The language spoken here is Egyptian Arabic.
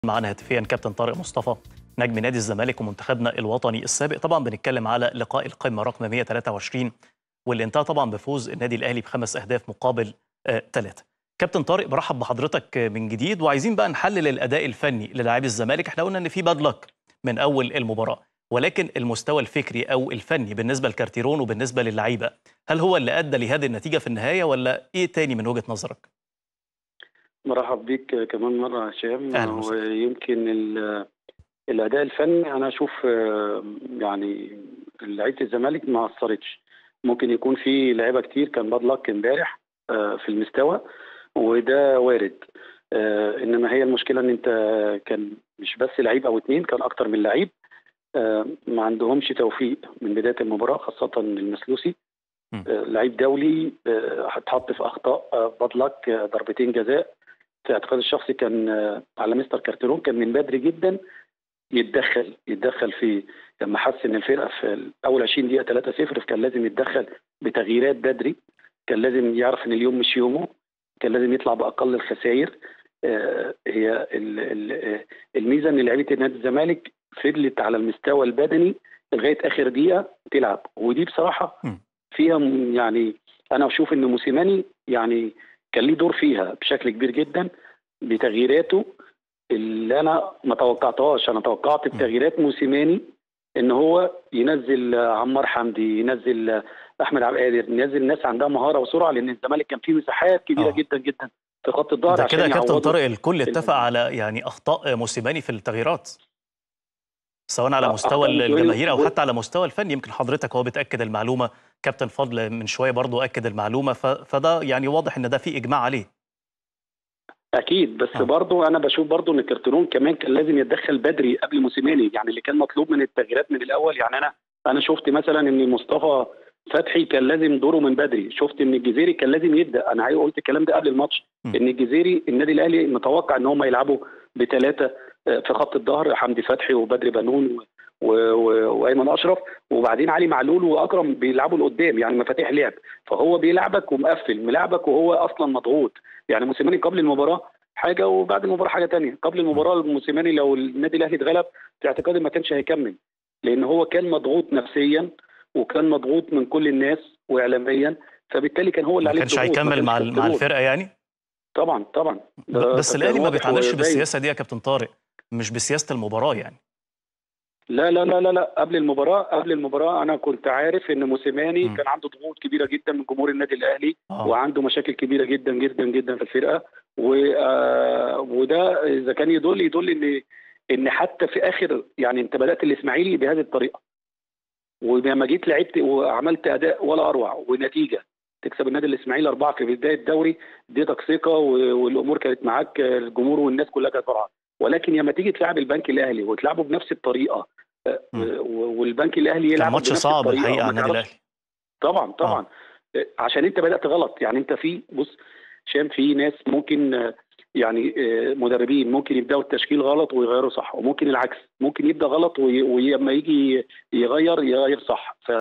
معنا هاتفيا كابتن طارق مصطفى نجم نادي الزمالك ومنتخبنا الوطني السابق طبعا بنتكلم على لقاء القمه رقم 123 واللي انتهى طبعا بفوز النادي الاهلي بخمس اهداف مقابل ثلاثه. كابتن طارق برحب بحضرتك من جديد وعايزين بقى نحلل الاداء الفني للاعبي الزمالك احنا قلنا ان في باد لك من اول المباراه ولكن المستوى الفكري او الفني بالنسبه لكارتيرون وبالنسبه للعيبه هل هو اللي ادى لهذه النتيجه في النهايه ولا ايه تاني من وجهه نظرك؟ مرحب بيك كمان مرة هشام أهلا وسهلا. ويمكن ال- الأداء الفني أنا أشوف آه، يعني لعيبة الزمالك ما أثرتش ممكن يكون في لعيبة كتير كان باد لك امبارح آه، في المستوى وده وارد آه، إنما هي المشكلة إن أنت كان مش بس لعيب أو اتنين كان أكتر من لعيب آه، ما عندهمش توفيق من بداية المباراة خاصة المسلوسي م. آه، لعيب دولي آه، هتحط في أخطاء آه، باد لك آه، ضربتين جزاء في اعتقادي الشخصي كان آه، على مستر كارتيرون كان من بدري جدا يتدخل يتدخل في لما حس ان الفرقه في اول 20 دقيقه 3-0 كان لازم يتدخل بتغييرات بدري كان لازم يعرف ان اليوم مش يومه كان لازم يطلع باقل الخسائر آه، هي ال- ال- آه، الميزه ان لعيبه نادي الزمالك فضلت على المستوى البدني لغايه اخر دقيقه تلعب ودي بصراحه م. فيها م- يعني انا اشوف ان موسيماني يعني كان ليه دور فيها بشكل كبير جدا بتغييراته اللي انا ما توقعتهاش انا توقعت بتغييرات موسيماني ان هو ينزل آه، عمار حمدي ينزل آه، احمد عبد القادر ينزل ناس عندها مهاره وسرعه لان الزمالك كان فيه مساحات كبيره آه. جدا جدا في خط الظهر ده عشان كده يا كابتن يعوضوا طارق الكل اتفق ال- على يعني اخطاء موسيماني في التغييرات سواء على آه، مستوى أخطاء موسيماني الجماهير او و- حتى على مستوى الفن يمكن حضرتك هو بتاكد المعلومه كابتن فضل من شويه برضو اكد المعلومه ف... فده يعني واضح ان ده في اجماع عليه اكيد بس آه. برضه انا بشوف برضه ان كارتيرون كمان كان لازم يتدخل بدري قبل موسيماني يعني اللي كان مطلوب من التغييرات من الاول يعني انا انا شفت مثلا ان مصطفى فتحي كان لازم دوره من بدري شفت ان الجزيري كان لازم يبدا انا عايز قلت الكلام ده قبل الماتش م. ان الجزيري النادي الاهلي متوقع ان هم يلعبوا بثلاثه في خط الظهر حمدي فتحي وبدري بنون و- و- و- وايمن اشرف وبعدين علي معلول واكرم بيلعبوا لقدام يعني مفاتيح لعب فهو بيلعبك ومقفل ملعبك وهو اصلا مضغوط يعني موسيماني قبل المباراه حاجه وبعد المباراه حاجه تانية قبل المباراه الموسيماني لو النادي الاهلي اتغلب في اعتقادي ما كانش هيكمل لان هو كان مضغوط نفسيا وكان مضغوط من كل الناس واعلاميا فبالتالي كان هو اللي ما عليه كانش الضغوط، ما هيكمل مع كانش ال- مع كنترول. الفرقه يعني طبعا طبعا ب- ده بس كان الاهلي ما واضح بيتعاملش وباين. بالسياسه دي يا كابتن طارق مش بسياسه المباراه يعني لا لا لا لا لا قبل المباراه قبل المباراه انا كنت عارف ان موسيماني م. كان عنده ضغوط كبيره جدا من جمهور النادي الاهلي اه وعنده مشاكل كبيره جدا جدا جدا في الفرقه و... آه، وده اذا كان يدل يدل ان ان حتى في اخر يعني انت بدات الاسماعيلي بهذه الطريقه ولما جيت لعبت وعملت اداء ولا اروع ونتيجه تكسب النادي الاسماعيلي اربعه في بدايه الدوري اديتك ثقه و- والامور كانت معاك الجمهور والناس كلها كانت فرحانه ولكن لما تيجي تلعب البنك الاهلي وتلعبه بنفس الطريقه آه، مم. و- والبنك الاهلي كان يلعب ماتش بنفس صعب الطريقة الحقيقه على وما النادي تعرفش الاهلي طبعا طبعا عشان انت بدات غلط يعني انت في بص شام في ناس ممكن آه، يعني آه، مدربين ممكن يبداوا التشكيل غلط ويغيروا صح وممكن العكس ممكن يبدا غلط وي- ولما يجي يغير يغير صح